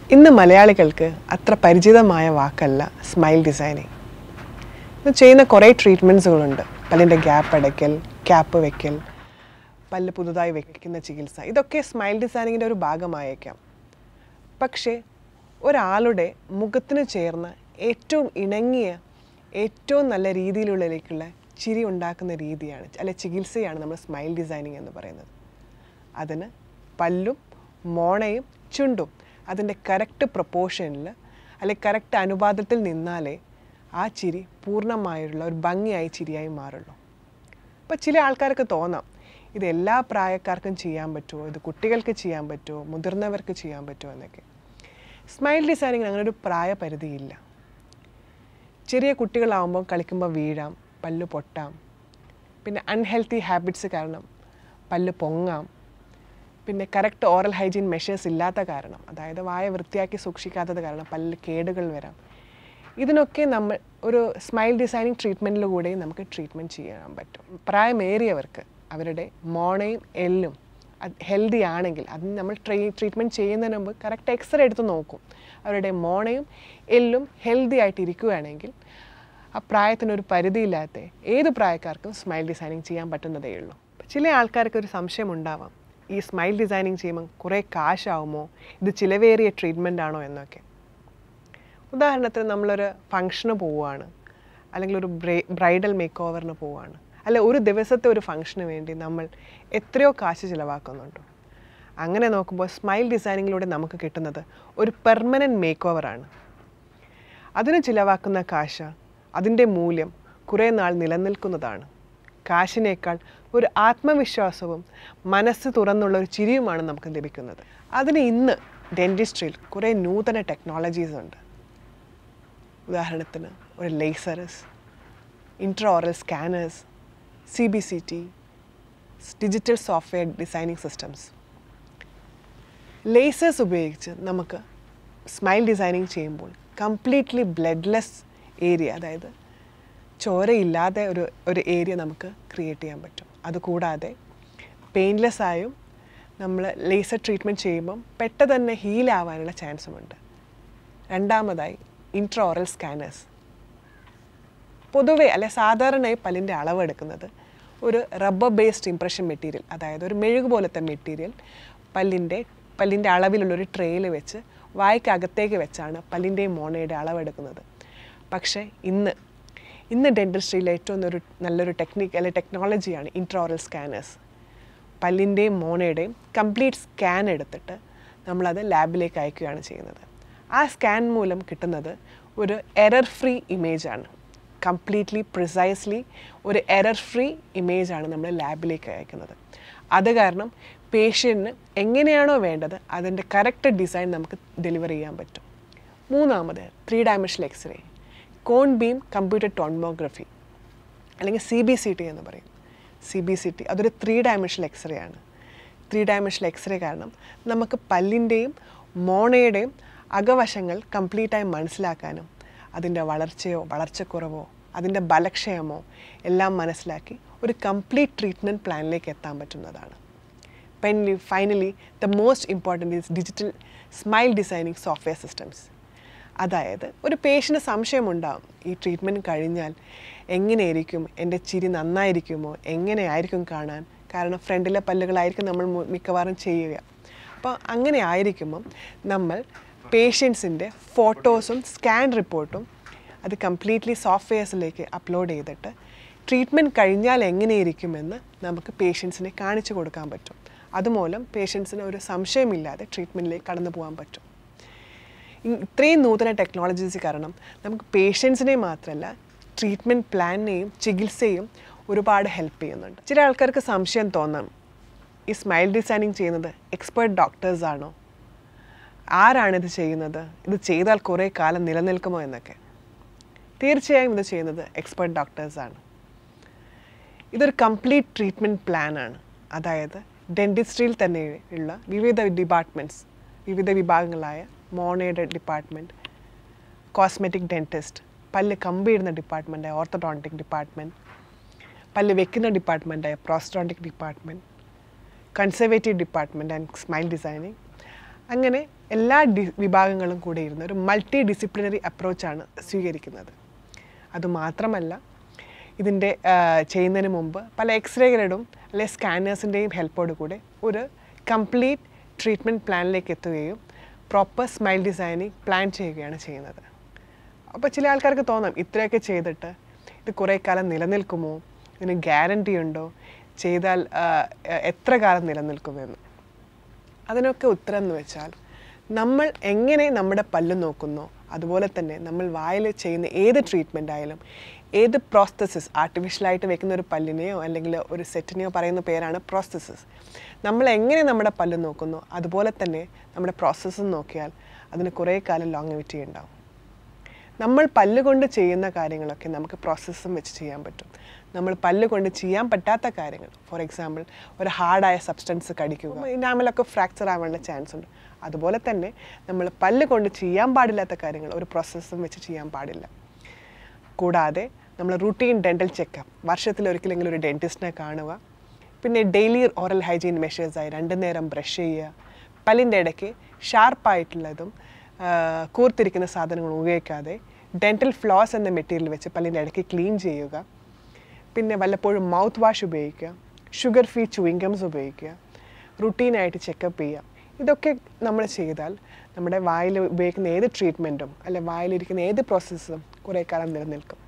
ഇന്ന് മലയാളികൾക്ക് അത്ര പരിചിതമായ വാക്കല്ല സ്മൈൽ ഡിസൈനിങ് ഇത് ചെയ്യുന്ന കുറേ ട്രീറ്റ്മെൻറ്റ്സുകളുണ്ട് പല്ലിൻ്റെ ഗ്യാപ്പ് അടയ്ക്കൽ ക്യാപ്പ് വെക്കൽ പല്ല് പുതുതായി വെക്കുന്ന ചികിത്സ ഇതൊക്കെ സ്മൈൽ ഡിസൈനിങ്ങിൻ്റെ ഒരു ഭാഗമായേക്കാം പക്ഷേ ഒരാളുടെ മുഖത്തിന് ചേർന്ന ഏറ്റവും ഇണങ്ങിയ ഏറ്റവും നല്ല രീതിയിലുള്ളിലേക്കുള്ള ചിരി ഉണ്ടാക്കുന്ന രീതിയാണ് അല്ലെ ചികിത്സയാണ് നമ്മൾ സ്മൈൽ ഡിസൈനിങ് എന്ന് പറയുന്നത് അതിന് പല്ലും മോണയും ചുണ്ടും അതിൻ്റെ കറക്റ്റ് പ്രൊപ്പോർഷനിൽ അല്ലെങ്കിൽ കറക്റ്റ് അനുപാതത്തിൽ നിന്നാലേ ആ ചിരി പൂർണ്ണമായുള്ള ഒരു ഭംഗിയായി ചിരിയായി മാറുള്ളൂ അപ്പോൾ ചില ആൾക്കാർക്ക് തോന്നാം ഇത് എല്ലാ പ്രായക്കാർക്കും ചെയ്യാൻ പറ്റുമോ ഇത് കുട്ടികൾക്ക് ചെയ്യാൻ പറ്റുമോ മുതിർന്നവർക്ക് ചെയ്യാൻ പറ്റുമോ എന്നൊക്കെ സ്മൈൽ ഡിസൈനിങ്ങിന് അങ്ങനെ ഒരു പ്രായപരിധിയില്ല ചെറിയ കുട്ടികളാവുമ്പോൾ കളിക്കുമ്പോൾ വീഴാം പല്ല് പൊട്ടാം പിന്നെ അൺഹെൽത്തി ഹാബിറ്റ്സ് കാരണം പല്ല് പൊങ്ങാം പിന്നെ കറക്റ്റ് ഓറൽ ഹൈജീൻ മെഷേഴ്സ് ഇല്ലാത്ത കാരണം അതായത് വായ വൃത്തിയാക്കി സൂക്ഷിക്കാത്തത് കാരണം പല്ലിൽ കേടുകൾ വരാം ഇതിനൊക്കെ നമ്മൾ ഒരു സ്മൈൽ ഡിസൈനിങ് ട്രീറ്റ്മെൻറ്റിലൂടെയും നമുക്ക് ട്രീറ്റ്മെൻറ്റ് ചെയ്യാൻ പറ്റും പ്രായമേറിയവർക്ക് അവരുടെ മോണയും എല്ലും ഹെൽത്തി ആണെങ്കിൽ അതിന് നമ്മൾ ട്രീ ട്രീറ്റ്മെൻറ്റ് ചെയ്യുന്നതിന് മുമ്പ് കറക്റ്റ് എക്സ്റേ എടുത്ത് നോക്കും അവരുടെ മോണയും എല്ലും ഹെൽത്തി ആയിട്ട് ഇരിക്കുകയാണെങ്കിൽ ആ പ്രായത്തിനൊരു പരിധിയില്ലാത്ത ഏത് പ്രായക്കാർക്കും സ്മൈൽ ഡിസൈനിങ് ചെയ്യാൻ പറ്റുന്നതേ ഉള്ളൂ ചില ആൾക്കാർക്ക് ഒരു സംശയം ഉണ്ടാവാം ഈ സ്മൈൽ ഡിസൈനിങ് ചെയ്യുമ്പോൾ കുറേ കാശാവുമോ ഇത് ചിലവേറിയ ട്രീറ്റ്മെൻ്റ് ആണോ എന്നൊക്കെ ഉദാഹരണത്തിന് നമ്മളൊരു ഫങ്ഷന് പോവുകയാണ് അല്ലെങ്കിൽ ഒരു ബ്രൈഡൽ മേക്ക് ഓവറിന് പോവുകയാണ് അല്ല ഒരു ദിവസത്തെ ഒരു ഫങ്ഷന് വേണ്ടി നമ്മൾ എത്രയോ കാശ് ചിലവാക്കുന്നുണ്ട് അങ്ങനെ നോക്കുമ്പോൾ സ്മൈൽ ഡിസൈനിങ്ങിലൂടെ നമുക്ക് കിട്ടുന്നത് ഒരു പെർമനൻറ്റ് മേക്ക് ഓവറാണ് അതിന് ചിലവാക്കുന്ന കാശ് അതിൻ്റെ മൂല്യം കുറേ നാൾ നിലനിൽക്കുന്നതാണ് കാശിനേക്കാൾ ഒരു ആത്മവിശ്വാസവും മനസ്സ് തുറന്നുള്ള ഒരു ചിരിയുമാണ് നമുക്ക് ലഭിക്കുന്നത് അതിന് ഇന്ന് ഡെൻറ്റിസ്ട്രിയിൽ കുറേ നൂതന ടെക്നോളജീസ് ഉണ്ട് ഉദാഹരണത്തിന് ഒരു lasers intraoral scanners C B C T digital software designing systems lasers ഉപയോഗിച്ച് നമുക്ക് സ്മൈൽ ഡിസൈനിങ് ചെയ്യുമ്പോൾ കംപ്ലീറ്റ്ലി ബ്ലഡ്ലെസ് ഏരിയ അതായത് ചോരയില്ലാതെ ഒരു ഒരു ഏരിയ നമുക്ക് ക്രിയേറ്റ് ചെയ്യാൻ പറ്റും അതുകൂടാതെ പെയിൻലെസ് ആയും നമ്മൾ ലേസർ ട്രീറ്റ്മെൻറ്റ് ചെയ്യുമ്പം പെട്ടെന്ന് തന്നെ ഹീൽ ആവാനുള്ള ചാൻസുമുണ്ട് രണ്ടാമതായി ഇൻട്രോറൽ സ്കാനേഴ്സ് പൊതുവെ അല്ലെ സാധാരണയായി പല്ലിൻ്റെ അളവെടുക്കുന്നത് ഒരു റബ്ബർ ബേസ്ഡ് ഇംപ്രഷൻ മെറ്റീരിയൽ അതായത് ഒരു മെഴുക് പോലത്തെ മെറ്റീരിയൽ പല്ലിൻ്റെ പല്ലിൻ്റെ അളവിലുള്ളൊരു ട്രേയിൽ വെച്ച് വായ്ക്കകത്തേക്ക് വെച്ചാണ് പല്ലിൻ്റെയും മോണയുടെ അളവെടുക്കുന്നത് പക്ഷേ ഇന്ന് ഇന്ന് ഡെൻറ്റിസ്ട്രിയിലെ ഏറ്റവും ഒരു നല്ലൊരു ടെക്നിക്ക് അല്ലെ ടെക്നോളജിയാണ് ഇൻട്രോറൽ സ്കാനേഴ്സ് പല്ലിൻ്റെയും മോണയുടെയും കംപ്ലീറ്റ് സ്കാൻ എടുത്തിട്ട് നമ്മളത് ലാബിലേക്ക് അയക്കുകയാണ് ചെയ്യുന്നത് ആ സ്കാൻ മൂലം കിട്ടുന്നത് ഒരു എറർ ഫ്രീ ഇമേജാണ് കംപ്ലീറ്റ്ലി പ്രിസൈസ്ലി ഒരു എറർ ഫ്രീ ഇമേജാണ് നമ്മൾ ലാബിലേക്ക് അയക്കുന്നത് അത് കാരണം പേഷ്യൻറ്റിന് എങ്ങനെയാണോ വേണ്ടത് അതിൻ്റെ കറക്റ്റ് ഡിസൈൻ നമുക്ക് ഡെലിവർ ചെയ്യാൻ പറ്റും മൂന്നാമത് three dimensional X-ray cone beam computer tomography അല്ലെങ്കിൽ സി ബി സി ടി എന്ന് പറയും സി ബി സി ടി അതൊരു ത്രീ ഡയമെൻഷണൽ എക്സ്റേ ആണ് ത്രീ ഡയമെൻഷണൽ എക്സ്റേ കാരണം നമുക്ക് പല്ലിൻ്റെയും മോണയുടെയും അകവശങ്ങൾ കംപ്ലീറ്റായി മനസ്സിലാക്കാനും അതിൻ്റെ വളർച്ചയോ വളർച്ചക്കുറവോ അതിൻ്റെ ബലക്ഷയമോ എല്ലാം മനസ്സിലാക്കി ഒരു കംപ്ലീറ്റ് ട്രീറ്റ്മെൻറ്റ് പ്ലാനിലേക്ക് എത്താൻ പറ്റുന്നതാണ് പെൻലി finally the most important is digital smile designing software systems അതായത് ഒരു പേഷ്യന് സംശയമുണ്ടാവും ഈ ട്രീറ്റ്മെൻറ്റ് കഴിഞ്ഞാൽ എങ്ങനെയായിരിക്കും എൻ്റെ ചിരി നന്നായിരിക്കുമോ എങ്ങനെയായിരിക്കും കാണാൻ കാരണം ഫ്രണ്ടിലെ പല്ലുകളായിരിക്കും നമ്മൾ മു- മിക്കവാറും ചെയ്യുക അപ്പോൾ അങ്ങനെ ആയിരിക്കുമ്പം നമ്മൾ പേഷ്യൻസിൻ്റെ ഫോട്ടോസും സ്കാൻ റിപ്പോർട്ടും അത് കംപ്ലീറ്റ്ലി സോഫ്റ്റ്വെയർസിലേക്ക് അപ്ലോഡ് ചെയ്തിട്ട് ട്രീറ്റ്മെൻറ്റ് കഴിഞ്ഞാൽ എങ്ങനെയിരിക്കുമെന്ന് നമുക്ക് പേഷ്യൻസിനെ കാണിച്ചു കൊടുക്കാൻ പറ്റും അതുമൂലം പേഷ്യൻസിന് ഒരു സംശയമില്ലാതെ ട്രീറ്റ്മെൻറ്റിലേക്ക് കടന്നു പോകാൻ പറ്റും ഇ- ഇത്രയും നൂതന ടെക്നോളജീസ് കാരണം നമുക്ക് പേഷ്യൻസിനെ മാത്രമല്ല ട്രീറ്റ്മെൻറ്റ് പ്ലാനിനെയും ചികിത്സയും ഒരുപാട് ഹെൽപ്പ് ചെയ്യുന്നുണ്ട് ചില ആൾക്കാർക്ക് സംശയം തോന്നാം ഈ സ്മൈൽ ഡിസൈനിങ് ചെയ്യുന്നത് എക്സ്പേർട്ട് ഡോക്ടേഴ്സ് ആണോ ആരാണിത് ചെയ്യുന്നത് ഇത് ചെയ്താൽ കുറേ കാലം നിലനിൽക്കുമോ എന്നൊക്കെ തീർച്ചയായും ഇത് ചെയ്യുന്നത് എക്സ്പേർട്ട് ഡോക്ടേഴ്സാണ് ഇതൊരു കംപ്ലീറ്റ് ട്രീറ്റ്മെൻറ്റ് പ്ലാനാണ് അതായത് ഡെൻറ്റിസ്ട്രിയിൽ തന്നെ ഉള്ള വിവിധ ഡിപ്പാർട്ട്മെൻറ്റ്സ് വിവിധ വിഭാഗങ്ങളായ മോണയുടെ ഡിപ്പാർട്ട്മെൻറ്റ് കോസ്മെറ്റിക് ഡെൻറ്റിസ്റ്റ് പല്ല് കമ്പിയിടുന്ന ഡിപ്പാർട്ട്മെൻറ്റായ ഓർത്തഡോണ്ടിക് ഡിപ്പാർട്ട്മെൻറ്റ് പല്ല് വെക്കുന്ന ഡിപ്പാർട്ട്മെൻറ്റായ prosthodontic department conservative department and smile designing അങ്ങനെ എല്ലാ ഡി വിഭാഗങ്ങളും കൂടെ ഇരുന്ന് ഒരു മൾട്ടി ഡിസിപ്ലിനറി അപ്രോച്ചാണ് സ്വീകരിക്കുന്നത് അതുമാത്രമല്ല ഇതിൻ്റെ ചെയ്യുന്നതിന് മുമ്പ് പല എക്സ്റേകളുടെയും അല്ലെ സ്കാനേഴ്സിൻ്റെയും ഹെൽപ്പോട് കൂടെ ഒരു കംപ്ലീറ്റ് ട്രീറ്റ്മെൻറ്റ് പ്ലാനിലേക്ക് എത്തുകയും പ്രോപ്പർ സ്മൈൽ ഡിസൈനിങ് പ്ലാൻ ചെയ്യുകയാണ് ചെയ്യുന്നത് അപ്പോൾ ചില ആൾക്കാർക്ക് തോന്നാം ഇത്രയൊക്കെ ചെയ്തിട്ട് ഇത് കുറേ കാലം നിലനിൽക്കുമോ ഇതിന് ഗ്യാരണ്ടി ഉണ്ടോ ചെയ്താൽ ആ, എത്ര കാലം നിലനിൽക്കുമെന്ന് അതിനൊക്കെ ഉത്തരം എന്ന് വെച്ചാൽ നമ്മൾ എങ്ങനെ നമ്മുടെ പല്ല് നോക്കുന്നോ അതുപോലെ തന്നെ നമ്മൾ വായിൽ ചെയ്യുന്ന ഏത് ട്രീറ്റ്മെൻ്റ് ആയാലും ഏത് പ്രോസ്തസിസ് ആർട്ടിഫിഷ്യലായിട്ട് വെക്കുന്ന ഒരു പല്ലിനെയോ അല്ലെങ്കിൽ ഒരു സെറ്റിനെയോ പറയുന്ന പേരാണ് പ്രോസ്തസിസ് നമ്മൾ എങ്ങനെ നമ്മുടെ പല്ല് നോക്കുന്നോ അതുപോലെ തന്നെ നമ്മുടെ പ്രോസസ്സും നോക്കിയാൽ അതിന് കുറേ കാലം ലോങ്ങിവിറ്റി ഉണ്ടാവും നമ്മൾ പല്ല് കൊണ്ട് ചെയ്യുന്ന കാര്യങ്ങളൊക്കെ നമുക്ക് പ്രോസസ്സും വെച്ച് ചെയ്യാൻ പറ്റും നമ്മൾ പല്ല് കൊണ്ട് ചെയ്യാൻ പറ്റാത്ത കാര്യങ്ങൾ ഫോർ എക്സാമ്പിൾ ഒരു ഹാർഡായ സബ്സ്റ്റൻസ് കടിക്കുക ഇനാമലൊക്കെ ഫ്രാക്ചർ ആവാനുള്ള ചാൻസ് ഉണ്ട് അതുപോലെ തന്നെ നമ്മൾ പല്ല് കൊണ്ട് ചെയ്യാൻ പാടില്ലാത്ത കാര്യങ്ങൾ ഒരു പ്രോസസ്സും വെച്ച് ചെയ്യാൻ പാടില്ല കൂടാതെ നമ്മൾ റൂട്ടീൻ ഡെൻറ്റൽ ചെക്കപ്പ് വർഷത്തിലൊരിക്കലെങ്കിലും ഒരു ഡെൻറ്റിസ്റ്റിനെ കാണുക പിന്നെ ഡെയിലി ഓറൽ ഹൈജീൻ മെഷേഴ്സായി രണ്ട് നേരം ബ്രഷ് ചെയ്യുക പല്ലിൻ്റെ ഇടയ്ക്ക് ഷാർപ്പായിട്ടുള്ളതും ആ, കൂർത്തിരിക്കുന്ന സാധനങ്ങൾ ഉപയോഗിക്കാതെ ഡെൻറ്റൽ ഫ്ലോസ് എന്ന മെറ്റീരിയൽ വെച്ച് പല്ലിൻ്റെ ഇടയ്ക്ക് ക്ലീൻ ചെയ്യുക പിന്നെ വല്ലപ്പോഴും മൗത്ത് വാഷ് ഉപയോഗിക്കുക ഷുഗർ ഫ്രീ ചൂയിങ്കംസ് ഉപയോഗിക്കുക റുട്ടീനായിട്ട് ചെക്കപ്പ് ചെയ്യുക ഇതൊക്കെ നമ്മൾ ചെയ്താൽ നമ്മുടെ വായിൽ ഉപയോഗിക്കുന്ന ഏത് ട്രീറ്റ്മെൻറ്റും അല്ലെ വായിലിരിക്കുന്ന ഏത് പ്രോസസ്സും കുറേ കാലം നിലനിൽക്കും